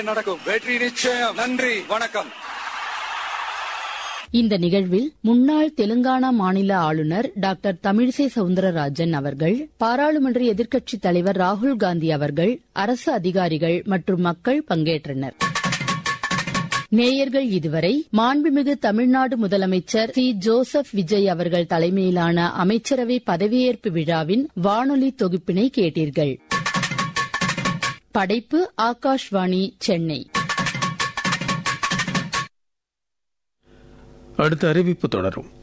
நடக்கும் வெற்றி நிச்சயம் நன்றி வணக்கம் இந்த நிகழ்வில் முன்னாள் தெலுங்கானா மாநில ஆளுநர் டாக்டர் தமிழிசை சவுந்தரராஜன் அவர்கள் பாராளுமன்ற எதிர்க்கட்சித் தலைவர் ராகுல் காந்தி அவர்கள் அரசு அதிகாரிகள் மற்றும் மக்கள் பங்கேற்றனர் நேயர்கள் இதுவரை மாண்புமிகு தமிழ்நாடு முதலமைச்சர் சி ஜோசப் விஜய் அவர்கள் தலைமையிலான அமைச்சரவை பதவியேற்பு விழாவின் வானொலி தொகுப்பினை கேட்டீர்கள் படைப்பு ஆகாஷ்வாணி சென்னை அடுத்த அறிவிப்பு தொடரும்